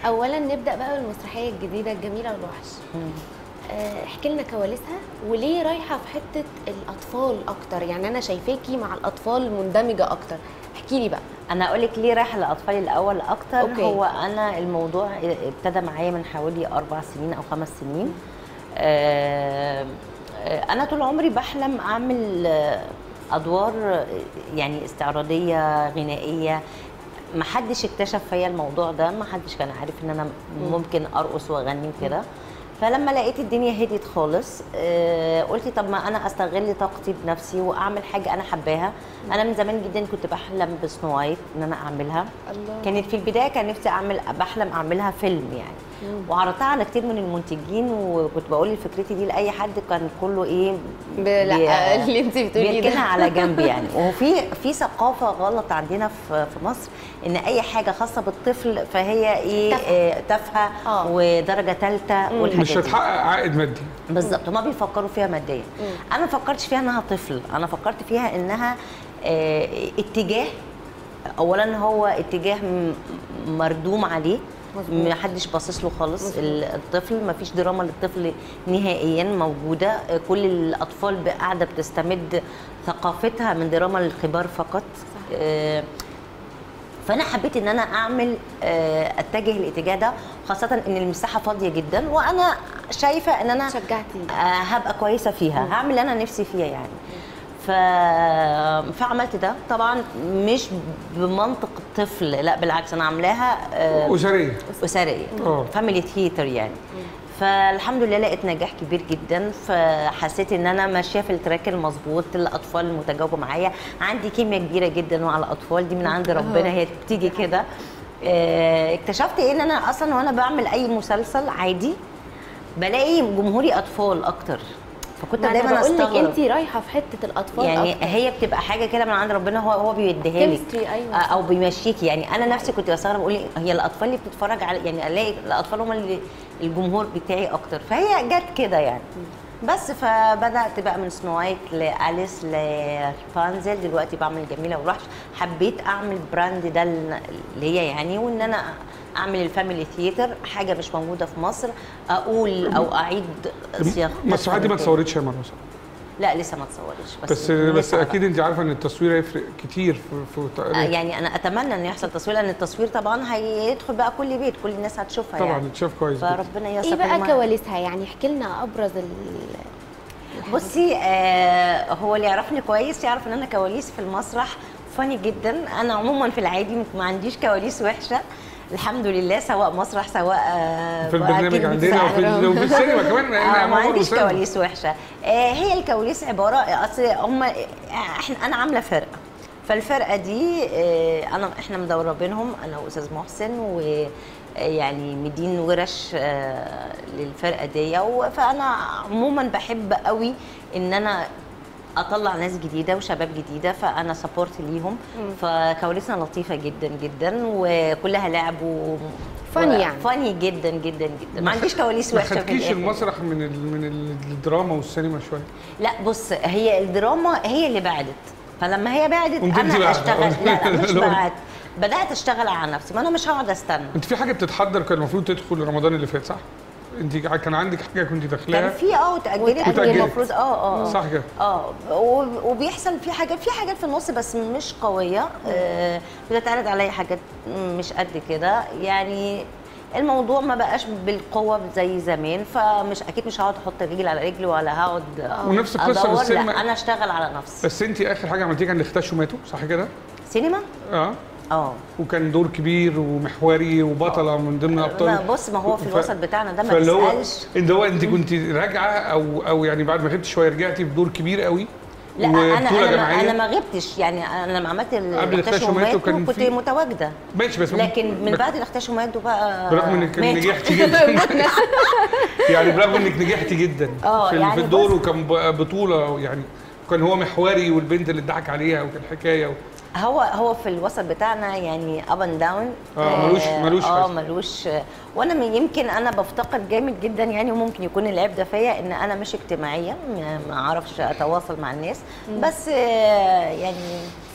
اولا نبدا بقى بالمسرحيه الجديده الجميله الوحش آه، احكي لنا كواليسها وليه رايحه في حته الاطفال اكتر يعني انا شايفاكي مع الاطفال مندمجه اكتر احكي لي بقى انا اقول لك ليه رايحه للاطفال الاول اكتر أوكي. هو انا الموضوع ابتدى معايا من حوالي اربع سنين او خمس سنين آه، آه، انا طول عمري بحلم اعمل آه، ادوار آه، يعني استعراضيه غنائيه ما حدش اكتشف فيا الموضوع ده ما حدش كان عارف ان انا ممكن ارقص واغني وكده فلما لقيت الدنيا هديت خالص آه، قلت طب ما انا استغل طاقتي بنفسي واعمل حاجه انا حباها انا من زمان جدا كنت بحلم بسنو وايت ان انا اعملها الله. كانت في البدايه كان نفسي اعمل بحلم اعملها فيلم يعني وعرضتها على كتير من المنتجين وكنت بقول فكرتي دي لاي حد كان كله ايه لا بي- اللي انت بتقوليه بيركنها ده على جنب يعني وفي في ثقافه غلط عندنا في في مصر ان اي حاجه خاصه بالطفل فهي ايه تافهة. آه، تافهه آه. ودرجه ثالثه والحاجات مش دي. هتحقق عائد مادي بالظبط هما بيفكروا فيها ماديا انا ما فكرتش فيها انها طفل انا فكرت فيها انها آه، اتجاه اولا هو اتجاه م- مردوم عليه مظبوط. ما حدش باصص له خالص ال- الطفل ما فيش دراما للطفل نهائيا موجوده آه، كل الاطفال ب- قاعده بتستمد ثقافتها من دراما الكبار فقط آه، فانا حبيت ان انا اعمل آه، اتجه الاتجاه ده خاصه ان المساحه فاضيه جدا وانا شايفه ان انا شجعتي آه، هبقى كويسه فيها هعمل اللي انا نفسي فيها يعني ف... فعملت ده طبعا مش بمنطق الطفل لا بالعكس انا عاملاها آه، اسريه اسريه آه. فاميلي ثياتر يعني فالحمد لله لقيت نجاح كبير جدا فحسيت ان انا ماشيه في التراك المظبوط الاطفال المتجاوبه معايا عندي كيمياء كبيره جدا مع الاطفال دي من عند ربنا هي بتيجي كده آه، اكتشفت ايه ان انا اصلا وانا بعمل اي مسلسل عادي بلاقي جمهوري اطفال اكتر فكنت ما انا دايما بقول لك استغرب انت رايحه في حته الاطفال يعني أكتر. هي بتبقى حاجه كده من عند ربنا هو هو بيديها لك Chemistry، أيوة. آه، او بيمشيكي يعني انا نفسي كنت بستغرب اقول هي الاطفال اللي بتتفرج على يعني الاقي الاطفال هم اللي الجمهور بتاعي اكتر فهي جت كده يعني بس فبدات بقى من سنو وايت لاليس لرابنزل دلوقتي بعمل جميله ووحش حبيت اعمل براند ده اللي هي يعني وان انا اعمل الفاميلي ثياتر حاجه مش موجوده في مصر اقول او اعيد صياغه المسرحيه دي ما اتصورتش يا مروه صح؟ لا لسه ما اتصورتش بس بس بس لسه اكيد انت عارفه ان التصوير هيفرق كتير في في آه، يعني انا اتمنى ان يحصل تصوير لان التصوير طبعا هيدخل بقى كل بيت كل الناس هتشوفها طبعا يعني اتشاف كويس جدا. فربنا ييسر ايه بقى كل ما- كواليسها يعني احكي لنا ابرز ال بصي آه هو اللي يعرفني كويس يعرف ان انا كواليس في المسرح فاني جدا انا عموما في العادي ما عنديش كواليس وحشه الحمد لله سواء مسرح سواء آه في البرنامج أكيد عندنا وفي, بتساعد. ال- وفي السينما كمان آه إحنا ما عمر عنديش وسلمى. كواليس وحشه آه هي الكواليس عباره اصل هم احنا انا عامله فرقه فالفرقه دي آه انا احنا مدربينهم انا واستاذ محسن و يعني مدين ورش آه للفرقه دي و- فانا عموما بحب قوي ان انا اطلع ناس جديده وشباب جديده فانا سبورت ليهم فكواليسنا لطيفه جدا جدا وكلها لعب و Funny يعني. فاني جدا جدا جدا ما عنديش كواليس ما وحشه في خدكيش الآخر. المسرح من ال من ال- الدراما والسينما شويه لا بص هي الدراما هي اللي بعدت فلما هي بعدت قمت انت انا بعد. اشتغل لا لا مش لو- بعد بدات اشتغل على نفسي ما انا مش هقعد استنى انت في حاجه بتتحضر كان المفروض تدخل رمضان اللي فات صح؟ انت كان عندك حاجه كنت كان داخلاها في اه وتاجلت واتأجلت. المفروض اه اه صح كده اه و- وبيحصل في حاجات في حاجات في النص بس مش قويه آه بتتعرض عليا حاجات مش قد كده يعني الموضوع ما بقاش بالقوه زي زمان فمش اكيد مش هقعد احط رجل على رجل ولا هقعد ونفس القصة أدور، بالسينما. لا انا اشتغل على نفسي بس انت اخر حاجه عملتيها كان اختشوا ماتوا صح كده؟ سينما اه اه وكان دور كبير ومحوري وبطله من ضمن ابطال ما بص ما هو في ف- الوسط بتاعنا ده ما فاللي هو تسالش اللي هو انت كنت راجعه او او يعني بعد ما غبت شويه رجعتي بدور كبير قوي لا انا وبطوله انا ما, جماعيه انا ما غبتش يعني انا لما عملت قبل الاختشوا الاختشوا ماتوا كان ماتوا كنت في- متواجده ماشي بس لكن من بعد الاختشوا ماتوا بقى برغم انك ماتوا. نجحتي جدا يعني برغم انك نجحتي جدا اه، في, يعني في الدور بص- وكان ب- بطوله يعني كان هو محوري والبنت اللي اتضحك عليها وكان حكايه و... هو هو في الوسط بتاعنا يعني اب اند داون اه، ملوش- ملوش اه حاجة. ملوش وانا من يمكن انا بفتقد جامد جدا يعني وممكن يكون العيب ده فيا ان انا مش اجتماعيه ما- ما اعرفش اتواصل مع الناس بس آه، يعني